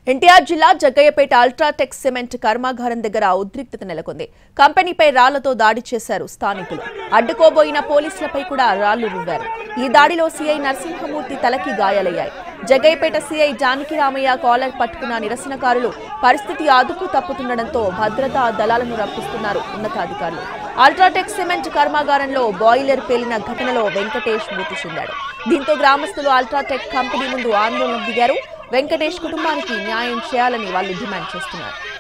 ఎన్టీఆర్ జిల్లా Jaggayyapeta UltraTech cement కర్మాగారం దగ్గర ఉద్రిక్తత నెలకొంది కంపెనీపై రాళ్లతో దాడి చేశారు స్థానికులు అడ్డుకోబోయిన పోలీసులపై కూడా రాళ్లు రువ్వారు ఈ దాడిలో సీఐ నరసింహమూర్తి తలకి గాయాలయ్యాయి జగ్గయ్యపేట సీఐ జానకి రామయ్య కాలర్ పట్టుకున్న నిరసనకారులు పరిస్థితి అదుపు తప్పుతుండటంతో భద్రతా దళాలను రప్పిస్తున్నారు ఉన్నతాధికారులు అల్ట్రాటెక్ సిమెంట్ కర్మాగారంలో బాయిలర్ పేలిన ఘటనలో వెంకటేష్ మృతి చెందాడు దీంతో గ్రామస్తులు అల్ట్రాటెక్ కంపెనీ ముందు ఆందోళన దిగారు వెంకటేష్ కుటుంబానికి న్యాయం చేయాలని వాళ్ళు డిమాండ్ చేస్తున్నారు